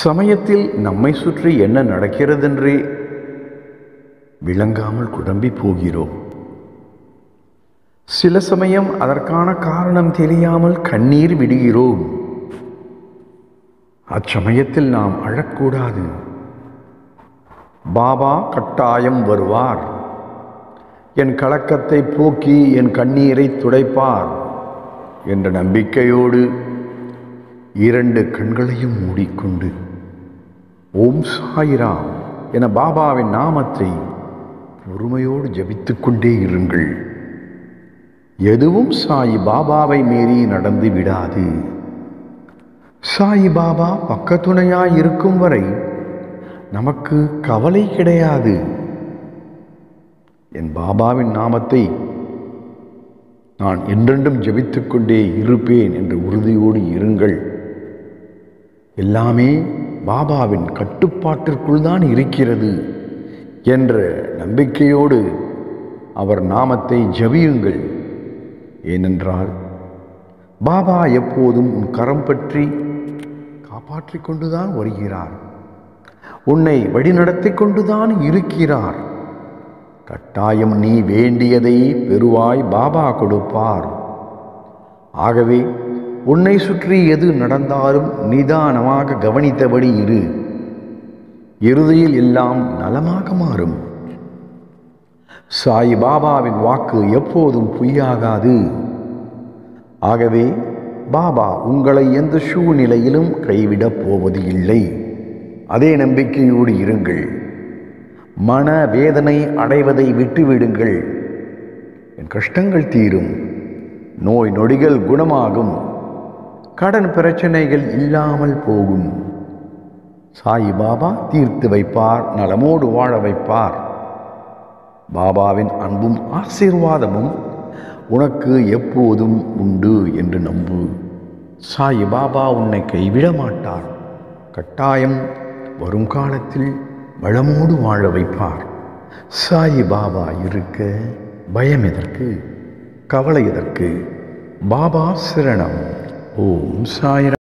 சமயத்தில் நம்மை சுற்றி என்ன நடக்கிறதென்றே விளங்காமல் குழம்பி போகிறோம் சில சமயம் அதற்கான காரணம் தெரியாமல் கண்ணீர் விடுகிறோம் அச்சமயத்தில் நாம் அழக்கூடாது பாபா கட்டாயம் வருவார் என் கலக்கத்தை போக்கி என் கண்ணீரை துடைப்பார் என்ற நம்பிக்கையோடு இரண்டு கண்களையும் மூடிக்கொண்டு ஓம் சாயிராம் என பாபாவின் நாமத்தை பொறுமையோடு ஜபித்துக் கொண்டே இருங்கள் எதுவும் சாய் பாபாவை மீறி நடந்து விடாது சாய் பாபா பக்கத்துணையாய் இருக்கும் வரை நமக்கு கவலை கிடையாது என் பாபாவின் நாமத்தை நான் என்றென்றும் ஜபித்துக் கொண்டே இருப்பேன் என்ற உறுதியோடு இருங்கள் எல்லாமே பாபாவின் கட்டுப்பாட்டிற்குள் தான் இருக்கிறது என்ற நம்பிக்கையோடு அவர் நாமத்தை ஜபியுங்கள் ஏனென்றால் பாபா எப்போதும் உன் கரம் பற்றி காப்பாற்றிக் கொண்டுதான் வருகிறார் உன்னை வழிநடத்தி கொண்டுதான் இருக்கிறார் கட்டாயம் நீ வேண்டியதை பெறுவாய் பாபா கொடுப்பார் ஆகவே உன்னை சுற்றி எது நடந்தாலும் நிதானமாக கவனித்தபடி இரு இறுதியில் எல்லாம் நலமாக மாறும் சாய் பாபாவின் வாக்கு எப்போதும் பொய்யாகாது ஆகவே பாபா உங்களை எந்த சூழ்நிலையிலும் கைவிடப் போவது இல்லை அதே நம்பிக்கையோடு இருங்கள் மன வேதனை அடைவதை விட்டுவிடுங்கள் என் கஷ்டங்கள் தீரும் நோய் நொடிகள் குணமாகும் கடன் பிரச்சனைகள் இல்லாமல் போகும் சாய் பாபா தீர்த்து வைப்பார் நலமோடு வாழ வைப்பார் பாபாவின் அன்பும் ஆசீர்வாதமும் உனக்கு எப்போதும் உண்டு என்று நம்பு சாய் பாபா உன்னை கைவிட மாட்டார் கட்டாயம் வரும் காலத்தில் வளமோடு வாழ வைப்பார் சாய் பாபா இருக்க பயம் எதற்கு கவலை எதற்கு பாபா சிரணம் ஓம் சாய்